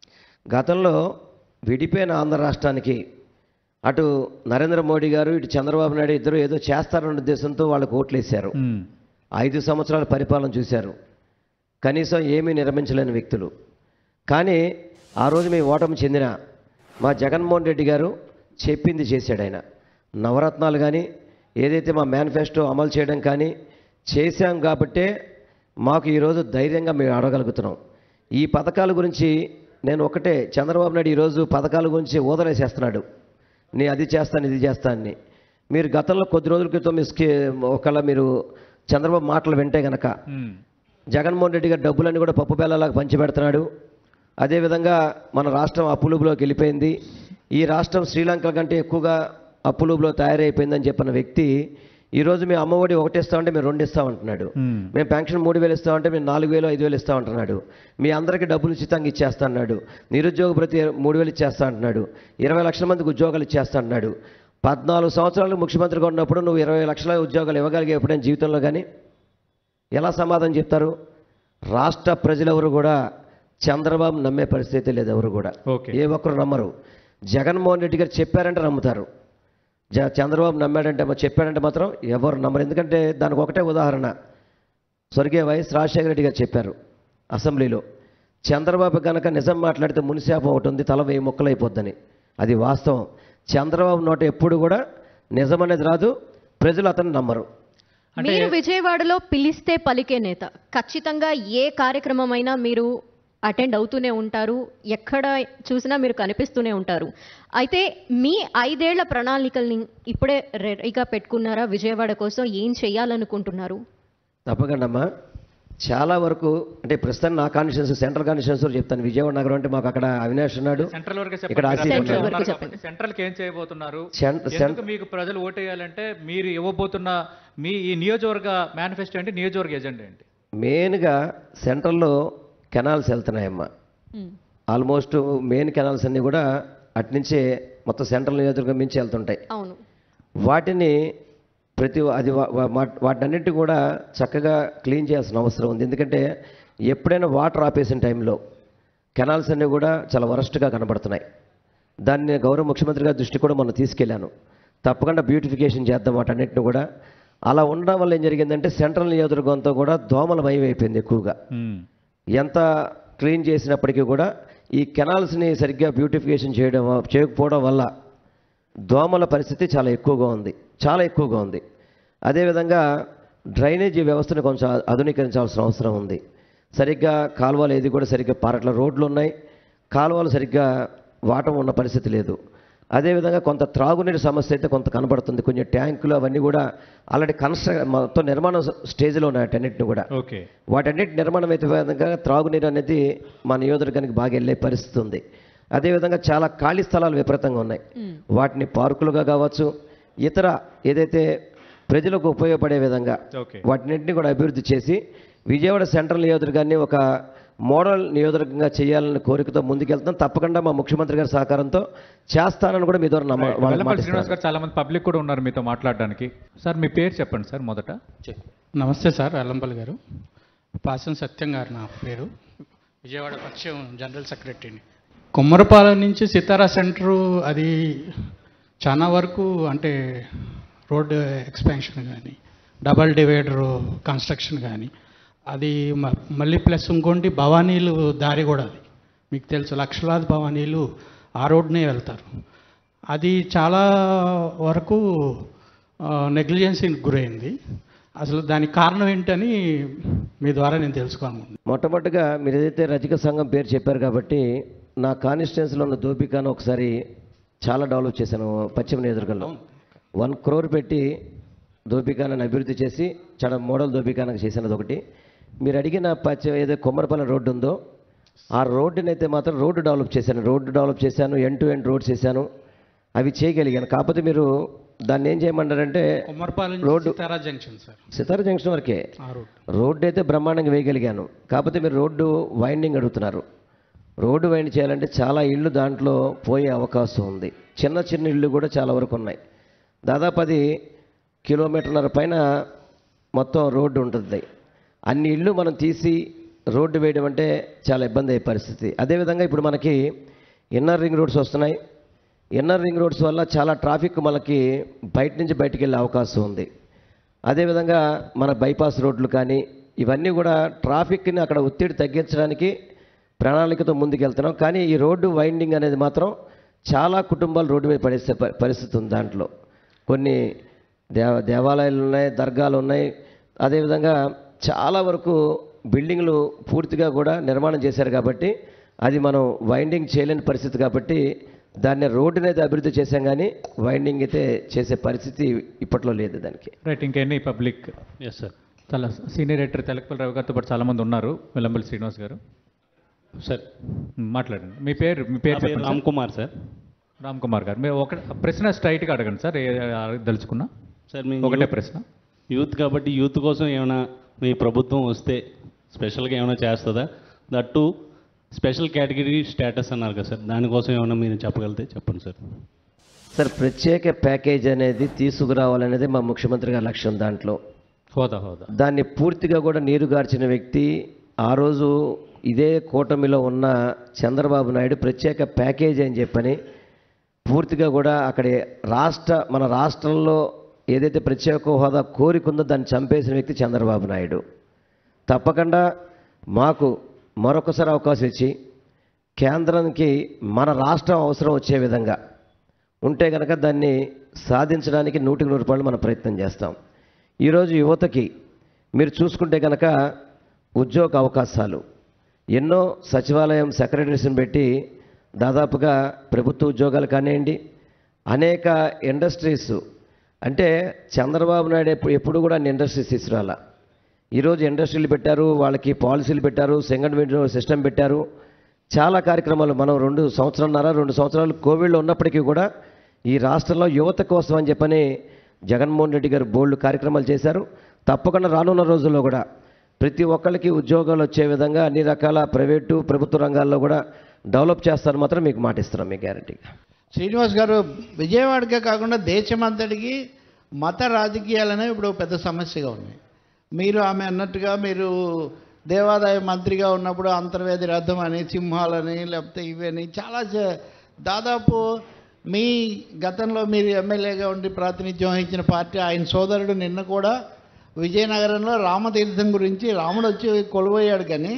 గతంలో విడిపోయిన ఆంధ్ర రాష్ట్రానికి అటు నరేంద్ర మోడీ గారు ఇటు చంద్రబాబు నాయుడు ఇద్దరు ఏదో చేస్తారన్న ఉద్దేశంతో వాళ్ళకు ఓట్లేశారు ఉమ్. ఐదు సంవత్సరాల పరిపాలన చూశారు కనీసం ఏమీ నిర్మించలేని వ్యక్తులు కానీ ఆ రోజు మేము ఓటమి చెందిన మా జగన్మోహన్ రెడ్డి గారు చెప్పింది చేశాడు ఆయన నవరత్నాలు కానీ ఏదైతే మా మేనిఫెస్టో అమలు చేయడం కానీ చేశాం కాబట్టే మాకు ఈరోజు ధైర్యంగా మేము అడగలుగుతున్నాం ఈ పథకాల గురించి నేను ఒకటే చంద్రబాబు నాయుడు ఈరోజు పథకాల గురించి ఊదలేసేస్తున్నాడు నీ అది చేస్తాను ఇది చేస్తానని మీరు గతంలో కొద్ది రోజుల క్రితం మీ స్కి ఒకవేళ మీరు చంద్రబాబు మాటలు వింటే గనక ఉమ్. జగన్మోహన్ రెడ్డి గారు డబ్బులన్నీ కూడా పప్పు బెల్లలాగా పంచిపెడుతున్నాడు అదేవిధంగా మన రాష్ట్రం అప్పులూబులోకి వెళ్ళిపోయింది ఈ రాష్ట్రం శ్రీలంక కంటే ఎక్కువగా అప్పులూబులో తయారైపోయిందని చెప్పిన వ్యక్తి ఈరోజు మేము అమ్మఒడి ఒకటి ఇస్తామంటే మేము రెండు ఇస్తామంటున్నాడు ఉమ్. మేము పెన్షన్ మూడు వేలు ఇస్తామంటే మేము నాలుగు వేలు ఐదు వేలు ఇస్తామంటున్నాడు మీ అందరికీ డబ్బులు ఉచితంగా ఇచ్చేస్తా అన్నాడు నిరుద్యోగ ప్రతి మూడు వేలు ఇచ్చేస్తా అంటున్నాడు ఇరవై లక్షల మందికి ఉద్యోగాలు ఇచ్చేస్తా అన్నాడు పద్నాలుగు సంవత్సరాలు ముఖ్యమంత్రిగా ఉన్నప్పుడు నువ్వు ఇరవై లక్షల ఉద్యోగాలు ఇవ్వగలిగే ఎప్పుడైనా జీవితంలో కానీ ఎలా సమాధానం చెప్తారు రాష్ట్ర ప్రజలెవరు కూడా చంద్రబాబు నమ్మే పరిస్థితి లేదు ఎవరు కూడా ఓకే. ఏ ఒక్కరు నమ్మరు జగన్మోహన్ రెడ్డి గారు చెప్పారంటే నమ్ముతారు జ చంద్రబాబు నమ్మాడంటే మా- చెప్పాడంటే మాత్రం ఎవరు నమ్మరు ఎందుకంటే దానికి ఒకటే ఉదాహరణ స్వర్గీయ వైఎస్ రాజశేఖర రెడ్డి గారు చెప్పారు అసెంబ్లీలో చంద్రబాబు కనుక నిజం మాట్లాడితే మునిశాపం ఒకటి ఉంది తల వెయ్యి ముక్కలైపోద్దని అది వాస్తవం చంద్రబాబు నోట ఎప్పుడు కూడా నిజం అనేది రాదు ప్రజలు అతన్ని నమ్మరు అంటే మీరు విజయవాడలో పిలిస్తే పలికే నేత ఖచ్చితంగా ఏ కార్యక్రమం అయినా మీరు అటెండ్ అవుతూనే ఉంటారు ఎక్కడ చూసినా మీరు కనిపిస్తూనే ఉంటారు అయితే మీ ఐదేళ్ల ప్రణాళికల్ని ఇప్పుడే రెడీగా పెట్టుకున్నారా విజయవాడ కోసం ఏం చేయాలనుకుంటున్నారు తప్పకుండా అమ్మా చాలా వరకు అంటే ప్రస్తుతం నా కాన్స్టిట్యూన్స్ సెంట్రల్ కాన్స్టిట్యూన్స్ చెప్తాను విజయవాడ నగరం అంటే మాకు అక్కడ అవినాష్ ఉన్నాడు సెంట్రల్ వరకే ఇక్కడ ఆసీస్ చెప్పండి Central ఉన్నారు వరకు కాబట్టి సెంట్రల్కి ఏం చేయబోతున్నారు సెంట్- ఎందుకు మీకు ప్రజలు ఓటేయాలంటే మీరు ఇవ్వబోతున్న మీ ఈ నియోజకవర్గ మేనిఫెస్టో ఏంటి నియోజకవర్గ ఎజెండా ఏంటి మెయిన్గా సెంట్రల్లో కెనాల్స్ వెళ్తున్నాయమ్మా ఆల్మోస్ట్ మెయిన్ కెనాల్స్ అన్నీ కూడా అట్నుంచే మొత్తం సెంట్రల్ నియోజకవర్గం మించి వెళ్తుంటాయి అవును వాటిని ప్రతి అది వా- వా- వాట్- వాటన్నిటి కూడా చక్కగా క్లీన్ చేయాల్సిన అవసరం ఉంది ఎందుకంటే ఎప్పుడైనా వాటర్ ఆపేసిన టైంలో కెనాల్స్ అన్నీ కూడా చాలా వరస్ట్గా కనబడుతున్నాయి దాన్ని నేను గౌరవ ముఖ్యమంత్రి గారి దృష్టికి కూడా మనం తీసుకెళ్ళాను తప్పకుండా బ్యూటిఫికేషన్ చేద్దాం వాటన్నిటిని కూడా అలా ఉండడం వల్ల ఏం జరిగిందంటే సెంట్రల్ నియోజకవర్గంతో కూడా దోమల భయం అయిపోయింది ఎక్కువగా మ్మ్. ఎంత క్లీన్ చేసినప్పటికీ కూడా ఈ కెనాల్స్ని సరిగ్గా బ్యూటిఫికేషన్ చేయడం చేయకపోవడం వల్ల దోమల పరిస్థితి చాలా ఎక్కువగా ఉంది చాలా ఎక్కువగా ఉంది అదేవిధంగా డ్రైనేజీ వ్యవస్థను కొంచెం ఆధునీకరించాల్సిన అవసరం ఉంది సరిగ్గా కాలువలు ఏది కూడా సరిగ్గా పారట్ల రోడ్లు ఉన్నాయి కాలువలు సరిగ్గా వాటం ఉన్న పరిస్థితి లేదు అదేవిధంగా కొంత త్రాగునీటి సమస్య అయితే కొంత కనబడుతుంది కొంచెం ట్యాంకులు అవన్నీ కూడా ఆల్రెడీ కన్స్ట్రక్ మొత్తం నిర్మాణ స్టేజ్లో ఉన్నాయి అన్నింటిని కూడా ఓకే వాటన్నిటి నిర్మాణం అయితే విధంగా త్రాగునీరు అనేది మా నియోజకవర్గానికి బాగా వెళ్ళే పరిస్థితి ఉంది అదేవిధంగా చాలా ఖాళీ స్థలాలు విపరీతంగా ఉన్నాయి వాటిని పార్కులుగా కావచ్చు ఇతర ఏదైతే ప్రజలకు ఉపయోగపడే విధంగా ఓకే వాటిన్నింటినీ కూడా అభివృద్ధి చేసి విజయవాడ సెంట్రల్ నియోజకవర్గాన్ని ఒక మోడల్ నియోజకవర్గంగా చేయాలనే కోరికతో ముందుకెళ్తాం తప్పకుండా మా ముఖ్యమంత్రి గారి సహకారంతో చేస్తానని కూడా మీ ద్వారా నమ్మ వాళ్ళకి వెల్లంపల్లి మాటిస్తున్నాను. శ్రీనివాస్ గారు చాలా మంది పబ్లిక్ కూడా ఉన్నారు మీతో మాట్లాడడానికి సార్ మీ పేరు చెప్పండి సార్ మొదట నమస్తే సార్ అల్లంపల్లి గారు పాసం సత్యం గారు నా పేరు విజయవాడ పక్షం జనరల్ సెక్రటరీని కొమ్మరపాలెం నుంచి సితారా సెంటరు అది చాలా వరకు అంటే రోడ్ ఎక్స్పాన్షన్ కానీ డబల్ డివైడర్ కన్స్ట్రక్షన్ కానీ అది మ- మళ్ళీ ప్లస్ ఇంకోటి భవానీలు దారి కూడా అది మీకు తెలుసు లక్షలాది భవానీలు ఆ రోడ్నే వెళ్తారు అది చాలా వరకు నెగ్లిజెన్సీకి గురైంది అసలు దానికి కారణం ఏంటని మీ ద్వారా నేను తెలుసుకోవాలనుకుంటున్నాను మొట్టమొదటిగా మీరు ఏదైతే రజక సంఘం పేరు చెప్పారు కాబట్టి నా కాన్స్టిట్యున్సీలో ఉన్న దోపికాను ఒకసారి చాలా డెవలప్ చేశాను పశ్చిమ నియోజకవర్గంలో వన్ క్రోర్ పెట్టి దోపికాలను అభివృద్ధి చేసి చాలా మోడల్ దోపికానకు చేసినది ఒకటి మీరు అడిగిన పశ్చిమ ఏదో కొమ్మరపల్లి రోడ్డు ఉందో ఆ రోడ్డుని అయితే మాత్రం రోడ్డు డెవలప్ చేశాను రోడ్డు డెవలప్ చేశాను ఎండ్ టు ఎండ్ రోడ్స్ చేశాను అవి చేయగలిగాను కాకపోతే మీరు దాన్ని ఏం చేయమంటారంటే Kommarapalem road- Sitara junction sir Sitara junction వరకే ఆ రోడ్ రోడ్డు అయితే బ్రహ్మాండంగా వేయగలిగాను కాకపోతే మీరు రోడ్డు వైండింగ్ అడుగుతున్నారు రోడ్డు వైండ్ చేయాలంటే చాలా ఇళ్ళు దాంట్లో పోయే అవకాశం ఉంది చిన్న చిన్న ఇళ్ళు కూడా చాలా వరకు ఉన్నాయి దాదాపు అది కిలోమీటర్న్నర పైన మొత్తం రోడ్డు ఉంటుంది అన్ని ఇళ్ళు మనం తీసి రోడ్డు వేయడం అంటే చాలా ఇబ్బంది అయ్యే పరిస్థితి అదేవిధంగా ఇప్పుడు మనకి ఇన్నర్ రింగ్ రోడ్స్ వస్తున్నాయి ఇన్నర్ రింగ్ రోడ్స్ వల్ల చాలా ట్రాఫిక్ మనకి బయట నుంచి బయటికి వెళ్ళే అవకాశం ఉంది అదేవిధంగా మన బైపాస్ రోడ్లు కానీ ఇవన్నీ కూడా ట్రాఫిక్ని అక్కడ ఒత్తిడి తగ్గించడానికి ప్రణాళికతో ముందుకెళ్తున్నాం కానీ ఈ రోడ్డు వైండింగ్ అనేది మాత్రం చాలా కుటుంబాలు రోడ్డు మీద పడేసే ప- పరిస్థితి ఉంది దాంట్లో కొన్ని దేవ దేవాలయాలు ఉన్నాయి దర్గాలు ఉన్నాయి అదేవిధంగా చాలా వరకు బిల్డింగ్లు పూర్తిగా కూడా నిర్మాణం చేశారు కాబట్టి అది మనం వైండింగ్ చేయలేని పరిస్థితి కాబట్టి దాన్ని రోడ్డుని అయితే అభివృద్ధి చేశాం కానీ వైండింగ్ అయితే చేసే పరిస్థితి ఇప్పట్లో లేదు దానికి రైట్ ఇంకెన్ని పబ్లిక్ ఎస్ సార్ చాలా సీనియర్ ఎడిటర్ తెలకపల్లి రవి గారితో పాటు చాలా మంది ఉన్నారు వెల్లంపల్లి శ్రీనివాస్ గారు సార్ మ్, మాట్లాడండి మీ పేరు మీ పేరు నా పేరు చెప్పండి రామ్ సార్. కుమార్ సార్ రామ్ కుమార్ గారు మీరు ఒక ప్రశ్న స్ట్రైట్గా అడగండి సార్ ఏ దలుచుకున్నా సార్ మీ ఒకటే యూత్- ప్రశ్న యూత్ కాబట్టి యూత్ కోసం ఏమైనా మీ ప్రభుత్వం వస్తే స్పెషల్గా ఏమైనా చేస్తుందా దట్టు స్పెషల్ కేటగిరీ స్టేటస్ అన్నారు కదా సార్ దానికోసం ఏమైనా మీరు చెప్పగలిగితే చెప్పండి సార్ సార్ ప్రత్యేక ప్యాకేజ్ అనేది తీసుకురావాలనేది మా ముఖ్యమంత్రి గారి లక్ష్యం దాంట్లో హోదా హోదా దాన్ని పూర్తిగా కూడా నీరుగార్చిన వ్యక్తి ఆ రోజు ఇదే కూటమిలో ఉన్న చంద్రబాబు నాయుడు ప్రత్యేక ప్యాకేజ్ అని చెప్పని పూర్తిగా కూడా అక్కడి రాష్ట్ర మన రాష్ట్రంలో ఏదైతే ప్రత్యేక హోదా కోరికుందో దాన్ని చంపేసిన వ్యక్తి చంద్రబాబు నాయుడు తప్పకుండా మాకు మరొకసారి అవకాశం ఇచ్చి కేంద్రానికి మన రాష్ట్రం అవసరం వచ్చే విధంగా ఉంటే కనుక దాన్ని సాధించడానికి నూటికి నూరు రూపాయలు మనం ప్రయత్నం చేస్తాం ఈరోజు యువతకి మీరు చూసుకుంటే కనుక ఉద్యోగ అవకాశాలు ఎన్నో సచివాలయం సెక్రటరీస్ని పెట్టి దాదాపుగా ప్రభుత్వ ఉద్యోగాలు కానివ్వండి అనేక ఇండస్ట్రీస్ అంటే చంద్రబాబు నాయుడు ఎప్పుడు ఎప్పుడు కూడా అన్ని ఇండస్ట్రీస్ తీసుకురాలా ఈరోజు ఇండస్ట్రీలు పెట్టారు వాళ్ళకి పాలసీలు పెట్టారు సెకండ్ విండో సిస్టమ్ పెట్టారు చాలా కార్యక్రమాలు మనం రెండు సంవత్సరాలన్నర రెండు సంవత్సరాలు కోవిడ్లో ఉన్నప్పటికీ కూడా ఈ రాష్ట్రంలో యువత కోసం అని చెప్పని జగన్మోహన్ రెడ్డి గారు బోల్డ్ కార్యక్రమాలు చేశారు తప్పకుండా రానున్న రోజుల్లో కూడా ప్రతి ఒక్కరికి ఉద్యోగాలు వచ్చే విధంగా అన్ని రకాల ప్రైవేటు ప్రభుత్వ రంగాల్లో కూడా డెవలప్ చేస్తారు మాత్రం మీకు మాటిస్తున్నాం మీ గ్యారంటీగా శ్రీనివాస్ గారు విజయవాడకే కాకుండా దేశమంతటికి మత రాజకీయాలు అనేవి ఇప్పుడు పెద్ద సమస్యగా ఉన్నాయి మీరు ఆమె అన్నట్టుగా మీరు దేవాదాయ మంత్రిగా ఉన్నప్పుడు అంతర్వేది రథం అని సింహాలని లేకపోతే ఇవని చాలా చే- దాదాపు మీ గతంలో మీరు ఎమ్మెల్యేగా ఉండి ప్రాతినిధ్యం వహించిన పార్టీ ఆయన సోదరుడు నిన్న కూడా విజయనగరంలో రామతీర్థం గురించి రాముడు వచ్చి కొలువయ్యాడు కానీ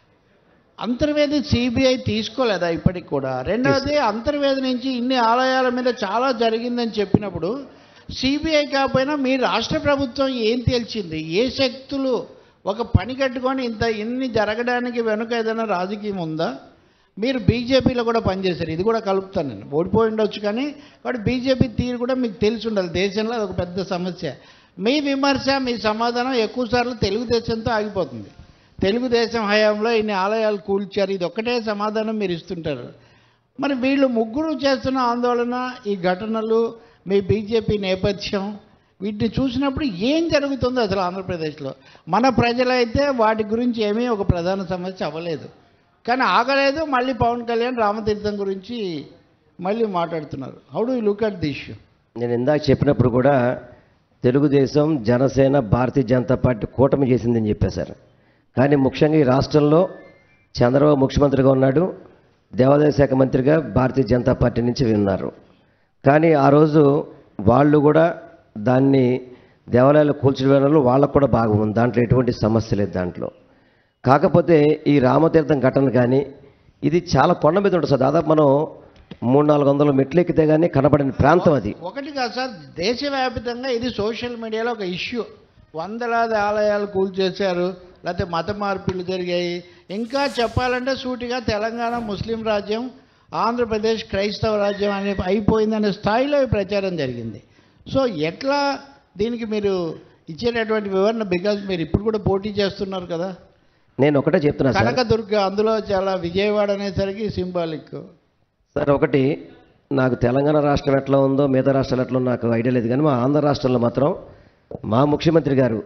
అంతర్వేది సిబిఐ తీసుకోలేదా ఇప్పటికి కూడా రెండవది అంతర్వేది నుంచి ఇన్ని ఆలయాల మీద చాలా జరిగిందని చెప్పినప్పుడు సిబిఐ కాకపోయినా మీ రాష్ట్ర ప్రభుత్వం ఏం తేల్చింది ఏ శక్తులు ఒక పని కట్టుకొని ఇంత ఇన్ని జరగడానికి వెనుక ఏదైనా రాజకీయం ఉందా మీరు బీజేపీలో కూడా పనిచేశారు ఇది కూడా కలుపుతాను నేను ఓడిపోయి ఉండొచ్చు కానీ కాబట్టి బీజేపీ తీరు కూడా మీకు తెలిసి ఉండాలి దేశంలో అది ఒక పెద్ద సమస్య మీ విమర్శ మీ సమాధానం ఎక్కువసార్లు తెలుగుదేశంతో ఆగిపోతుంది తెలుగుదేశం హయాంలో ఇన్ని ఆలయాలు కూల్చారు ఇది ఒక్కటే సమాధానం మీరు ఇస్తుంటారు మరి వీళ్ళు ముగ్గురు చేస్తున్న ఆందోళన ఈ ఘటనలు మీ బీజేపీ నేపథ్యం వీటిని చూసినప్పుడు ఏం జరుగుతుందో అసలు ఆంధ్రప్రదేశ్లో మన ప్రజలైతే వాటి గురించి ఏమీ ఒక ప్రధాన సమస్య అవ్వలేదు కానీ ఆగలేదు మళ్ళీ పవన్ కళ్యాణ్ రామతీర్థం గురించి మళ్ళీ మాట్లాడుతున్నారు how do look at the issue నేను ఇందాక చెప్పినప్పుడు కూడా తెలుగుదేశం జనసేన భారతీయ జనతా పార్టీ కూటమి చేసిందని చెప్పేశారు కానీ ముఖ్యంగా ఈ రాష్ట్రంలో చంద్రబాబు ముఖ్యమంత్రిగా ఉన్నాడు దేవాదాయ శాఖ మంత్రిగా భారతీయ జనతా పార్టీ నుంచి ఉన్నారు కానీ ఆ రోజు వాళ్ళు కూడా దాన్ని దేవాలయాలు కూల్చివేయడంలో వాళ్ళకు కూడా బాగా ఉంది దాంట్లో ఎటువంటి సమస్య లేదు దాంట్లో కాకపోతే ఈ రామతీర్థం ఘటన కానీ ఇది చాలా కొండ మీద ఉంటుంది సార్ దాదాపు మనం మూడు నాలుగు వందల మెట్లు ఎక్కితే కానీ కనబడిన ప్రాంతం అది ఒకటి కాదు సార్ దేశవ్యాప్తంగా ఇది సోషల్ మీడియాలో ఒక ఇష్యూ వందలాది ఆలయాలు కూల్చేశారు లేకపోతే మత మార్పులు జరిగాయి ఇంకా చెప్పాలంటే సూటిగా తెలంగాణ ముస్లిం రాజ్యం ఆంధ్రప్రదేశ్ క్రైస్తవ రాజ్యం అనే అయిపోయిందనే స్థాయిలో ఈ ప్రచారం జరిగింది సో ఎట్లా దీనికి మీరు ఇచ్చేటటువంటి వివరణ బికాజ్ మీరు ఇప్పుడు కూడా పోటీ చేస్తున్నారు కదా నేను ఒకటే చెప్తున్నా సార్ కనకదుర్గ అందులో చాలా విజయవాడ అనేసరికి సింబాలిక్ సార్ ఒకటి నాకు తెలంగాణ రాష్ట్రం ఎట్లా ఉందో మిగతా రాష్ట్రాలు ఎట్లా ఉందో నాకు ఐడియా లేదు కానీ మా ఆంధ్ర రాష్ట్రంలో మాత్రం మా ముఖ్యమంత్రి గారు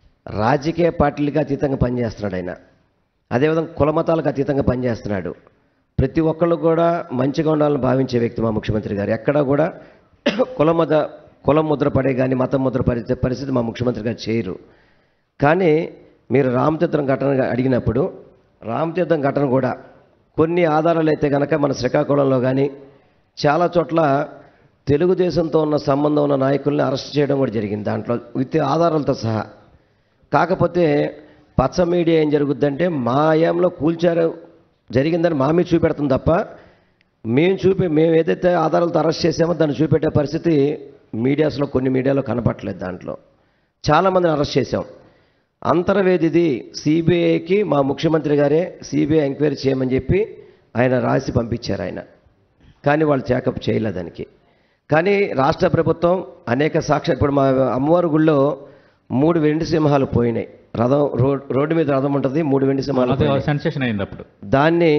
రాజకీయ పార్టీలకు అతీతంగా పనిచేస్తున్నాడు ఆయన అదేవిధంగా కులమతాలకు అతీతంగా పనిచేస్తున్నాడు ప్రతి ఒక్కళ్ళు కూడా మంచిగా ఉండాలని భావించే వ్యక్తి మా ముఖ్యమంత్రి గారు ఎక్కడా కూడా కులమత కులం ముద్ర పడే కానీ మతం ముద్ర పడే పరిస్థితి మా ముఖ్యమంత్రి గారు చేయరు కానీ మీరు రామతీర్థం ఘటన అడిగినప్పుడు రామతీర్థం ఘటన కూడా కొన్ని ఆధారాలు అయితే కనుక మన శ్రీకాకుళంలో కానీ చాలా చోట్ల తెలుగుదేశంతో ఉన్న సంబంధం ఉన్న నాయకుల్ని అరెస్ట్ చేయడం కూడా జరిగింది దాంట్లో విత్ ఆధారాలతో సహా కాకపోతే పచ్చ మీడియా ఏం జరుగుద్దంటే మా ఆయాంలో కూల్చారు జరిగిందని మా మీద చూపెడుతుంది తప్ప మేము చూపే మేము ఏదైతే ఆధారాలతో అరెస్ట్ చేసామో దాన్ని చూపెట్టే పరిస్థితి మీడియాస్లో కొన్ని మీడియాలో కనపట్లేదు దాంట్లో చాలామందిని అరెస్ట్ చేశాం అంతర్వేదిది సిబిఐకి మా ముఖ్యమంత్రి గారే సిబిఐ ఎంక్వైరీ చేయమని చెప్పి ఆయన రాసి పంపించారు ఆయన కానీ వాళ్ళు చేకప్ చేయలేదు దానికి కానీ రాష్ట్ర ప్రభుత్వం అనేక సాక్ష్య ఇప్పుడు మా అమ్మవారి గుళ్ళో మూడు వెండి సింహాలు పోయినాయి రథం రోడ్ రోడ్డు మీద రథం ఉంటుంది మూడు వెండి సింహాలు అదే పోయినాయి. సెన్సేషన్ అయింది అప్పుడు దాన్ని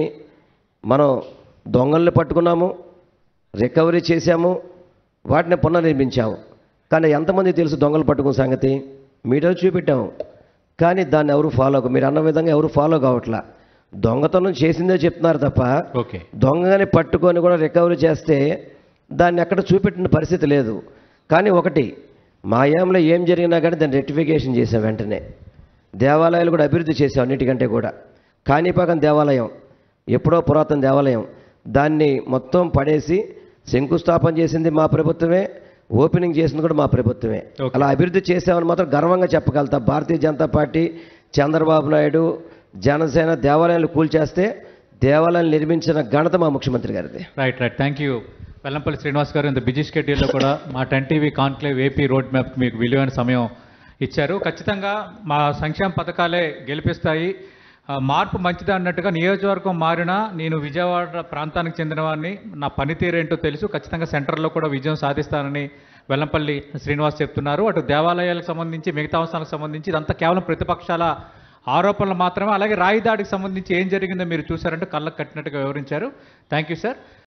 మనం దొంగల్ని పట్టుకున్నాము రికవరీ చేశాము వాటిని పునర్నిర్మించాము కానీ ఎంతమంది తెలుసు దొంగలు పట్టుకున్న సంగతి మీడియాలో చూపెట్టాము కానీ దాన్ని ఎవరు ఫాలో మీరు అన్న విధంగా ఎవరు ఫాలో కావట్లా దొంగతనం చేసిందే చెప్తున్నారు తప్ప ఓకే దొంగని పట్టుకొని కూడా రికవరీ చేస్తే దాన్ని ఎక్కడ చూపెట్టిన పరిస్థితి లేదు కానీ ఒకటి మా ఆయాంలో ఏం జరిగినా కానీ దాన్ని రెక్టిఫికేషన్ చేసాం వెంటనే దేవాలయాలు కూడా అభివృద్ధి చేసాం అన్నిటికంటే కూడా కాణిపాకం దేవాలయం ఎప్పుడో పురాతన దేవాలయం దాన్ని మొత్తం పడేసి శంకుస్థాపన చేసింది మా ప్రభుత్వమే ఓపెనింగ్ చేసింది కూడా మా ప్రభుత్వమే Okay. అలా అభివృద్ధి చేసామని మాత్రం గర్వంగా చెప్పగలుగుతా భారతీయ జనతా పార్టీ చంద్రబాబు నాయుడు జనసేన దేవాలయాలు కూల్చేస్తే దేవాలయాలు నిర్మించిన ఘనత మా ముఖ్యమంత్రి గారిది right right thank you Vellampalli Srinivas garu ఇంత బిజీ షెడ్యూల్లో కూడా మా ten TV conclave AP road map మీకు విలువైన సమయం ఇచ్చారు ఖచ్చితంగా మా సంక్షేమ పథకాలే గెలిపిస్తాయి ఆ, మార్పు మంచిది అన్నట్టుగా నియోజకవర్గం మారినా నేను విజయవాడ ప్రాంతానికి చెందిన వాడిని నా పనితీరు ఏంటో తెలుసు ఖచ్చితంగా సెంటర్లో కూడా విజయం సాధిస్తానని వెల్లంపల్లి శ్రీనివాస్ చెప్తున్నారు అటు దేవాలయాలకు సంబంధించి మిగతా అంశాలకు సంబంధించి ఇదంతా కేవలం ప్రతిపక్షాల ఆరోపణలు మాత్రమే అలాగే రాయి దాడికి సంబంధించి ఏం జరిగిందో మీరు చూశారంటూ కళ్ళకు కట్టినట్టుగా వివరించారు థ్యాంక్ యూ సార్